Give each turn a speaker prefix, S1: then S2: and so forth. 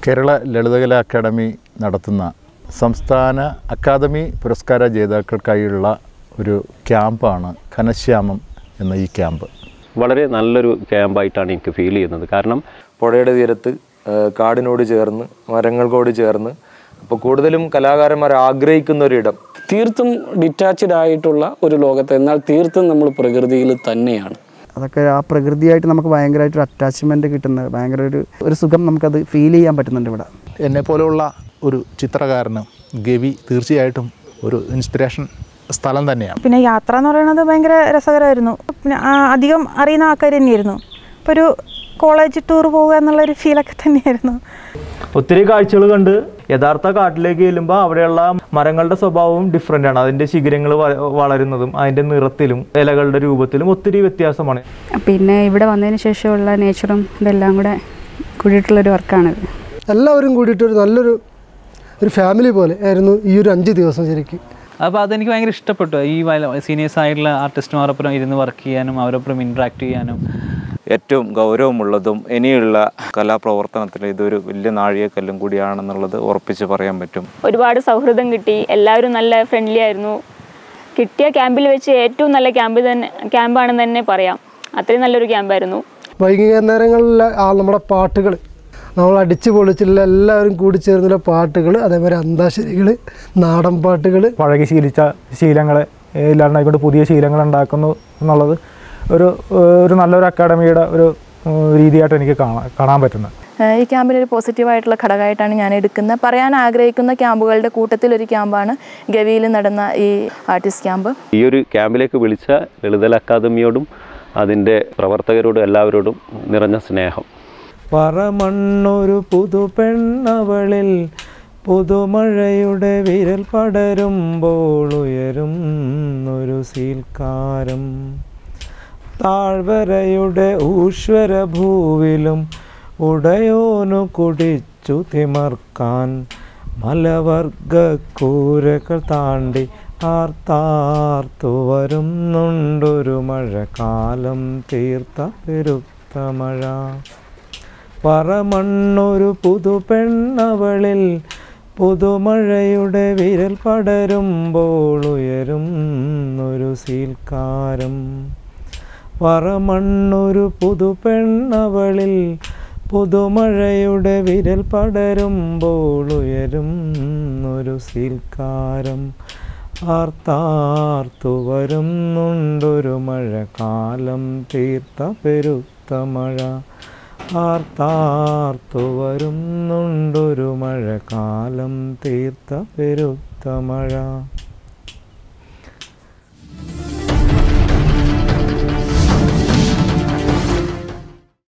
S1: Kerala Lalithakala academy നടത്തുന്ന സംസ്ഥാന academy പുരസ്കാര ജേതാക്കൾക്കായുള്ള ഒരു ക്യാമ്പാണ് ഘനശ്യാമം എന്ന ഈ ക്യാമ്പ്
S2: വളരെ നല്ലൊരു ക്യാമ്പായിട്ടാണ് എനിക്ക് ഫീൽ ചെയ്യുന്നത് കാരണം
S3: പുഴയുടെ തീരത്ത് ആ, കാടിനോട് ചേർന്ന് മരങ്ങൾക്കോട് ചേർന്ന് അപ്പോൾ കൂടുതലും കലാകാരന്മാർ ആഗ്രഹിക്കുന്ന ഒരിടം
S4: തീർത്തും ഡിറ്റാച്ച്ഡ് ആയിട്ടുള്ള ഒരു ലോകത്ത് എന്നാൽ തീർത്തും നമ്മൾ പ്രകൃതിയിൽ തന്നെയാണ്
S5: അതൊക്കെ ആ പ്രകൃതിയായിട്ട് നമുക്ക് ഭയങ്കരമായിട്ടൊരു അറ്റാച്ച്മെൻറ്റ് കിട്ടുന്നത് ഭയങ്കര ഒരു ഒരു സുഖം നമുക്കത് ഫീൽ ചെയ്യാൻ പറ്റുന്നുണ്ട് ഇവിടെ
S6: എന്നെ പോലെയുള്ള ഒരു ചിത്രകാരന് ഗവി തീർച്ചയായിട്ടും ഒരു ഇൻസ്പിറേഷൻ സ്ഥലം തന്നെയാണ്
S7: പിന്നെ യാത്ര എന്ന് പറയുന്നത് ഭയങ്കര രസകരമായിരുന്നു പിന്നെ ആ, അധികം അറിയുന്ന ആൾക്കാർ തന്നെയായിരുന്നു ഇപ്പോൾ ഒരു കോളേജ് ടൂർ പോവുക എന്നുള്ളൊരു ഫീലൊക്കെ തന്നെയായിരുന്നു
S8: ഒത്തിരി കാഴ്ചകൾ കണ്ട് യഥാർത്ഥ കാട്ടിലേക്ക് ചെല്ലുമ്പോൾ അവിടെയുള്ള മരങ്ങളുടെ സ്വഭാവവും ഡിഫറെൻ്റ് ആണ് അതിൻ്റെ ശിഖരങ്ങൾ വളരുന്നതും അതിൻ്റെ നിറത്തിലും ഇലകളുടെ രൂപത്തിലും ഒത്തിരി വ്യത്യാസമാണ്
S9: പിന്നെ ഇവിടെ വന്നതിന് ശേഷമുള്ള നേച്ചറും ഇതെല്ലാം കൂടെ കൂടിയിട്ടുള്ളൊരു വർക്കാണിത്
S10: എല്ലാവരും കൂടിയിട്ട് ഒരു നല്ലൊരു ഒരു ഫാമിലി പോലെ ആയിരുന്നു ഈ ഒരു അഞ്ച് ദിവസം ശരിക്കും
S11: അപ്പോൾ അതെനിക്ക് ഭയങ്കര ഇഷ്ടപ്പെട്ടു ഈ സീനിയേഴ്സ് ആയിട്ടുള്ള ആർട്ടിസ്റ്റുമാരൊപ്പം ഇരുന്ന് വർക്ക് ചെയ്യാനും അവരൊപ്പം ഇൻട്രാക്ട് ചെയ്യാനും
S12: ഏറ്റവും ഗൗരവമുള്ളതും ഇനിയുള്ള കലാപ്രവർത്തനത്തിൽ ഇതൊരു വലിയ നാഴികക്കല്ലും കൂടിയാണെന്നുള്ളത് ഉറപ്പിച്ച് പറയാൻ പറ്റും
S13: ഒരുപാട് സൗഹൃദം കിട്ടി എല്ലാവരും നല്ല ഫ്രണ്ട്ലി ആയിരുന്നു കിട്ടിയ ക്യാമ്പിൽ വെച്ച് ഏറ്റവും നല്ല ക്യാമ്പ് തന്നെ ക്യാമ്പാണെന്ന് തന്നെ പറയാം അത്രയും നല്ലൊരു ക്യാമ്പായിരുന്നു
S10: വൈകുന്നേരങ്ങളിൽ ആ നമ്മുടെ പാട്ടുകൾ നമ്മൾ അടിച്ചു പൊളിച്ചിട്ടുള്ള എല്ലാവരും കൂടി ചേർന്നുള്ള പാട്ടുകൾ അതേപോലെ അന്താക്ഷരികൾ നാടൻ പാട്ടുകൾ
S8: പഴകി ശീലിച്ച ശീലങ്ങൾ ഇല്ലാണ്ടായിക്കൊണ്ട് പുതിയ ശീലങ്ങൾ ഉണ്ടാക്കുന്നു എന്നുള്ളത് ഒരു ഒരു നല്ലൊരു അക്കാഡമിയുടെ ഒരു ഏഹ്, രീതിയായിട്ട് എനിക്ക് കാണാൻ കാണാൻ പറ്റുന്നത്
S14: ഈ ക്യാമ്പിൽ ഒരു പോസിറ്റീവായിട്ടുള്ള ഘടകമായിട്ടാണ് ഞാൻ എടുക്കുന്നത് പറയാൻ ആഗ്രഹിക്കുന്ന ക്യാമ്പുകളുടെ കൂട്ടത്തിൽ ഒരു ക്യാമ്പാണ് ഗവിയിൽ നടന്ന ഈ ആർട്ടിസ്റ്റ് ക്യാമ്പ്
S2: ഈ ഒരു ക്യാമ്പിലേക്ക് വിളിച്ച ലളിതല അക്കാദമിയോടും അതിൻ്റെ പ്രവർത്തകരോടും എല്ലാവരോടും നിറഞ്ഞ സ്നേഹം
S8: പറമണ്ണൊരു പുതുപെണ്ണവളിൽ പുതുമഴയുടെ വിരൽ പടരുമ്പോൾ ഉയരും ഒരു സീൽക്കാരം താഴ്വരയുടെ ഊശ്വര ഭൂവിലും ഉടയോനു കുടിച്ചു തിമർക്കാൻ മലവർഗ കൂരകൾ താണ്ടി ആർത്താർത്തു വരുന്നുണ്ടൊരു മഴക്കാലം തീർത്ത പെരുത്ത മഴ പറമണ്ണൊരു പുതുപെണ്ണവളിൽ പുതുമഴയുടെ വിരൽ പടരുമ്പോൾ ഉയരും ഒരു സീൽക്കാരം പറമണ്ണൊരു പുതുപെണ്ണവളിൽ പുതുമഴയുടെ വിരൽ പടരുമ്പോൾ ഉയരും ഒരു സീൽക്കാരം ആർത്താർത്തു വരുന്നുണ്ടൊരു മഴക്കാലം തീർത്ത പെരുത്ത മഴ ആർത്താർത്തു വരുന്നുണ്ടൊരു മഴക്കാലം തീർത്ത പെരുത്ത മഴ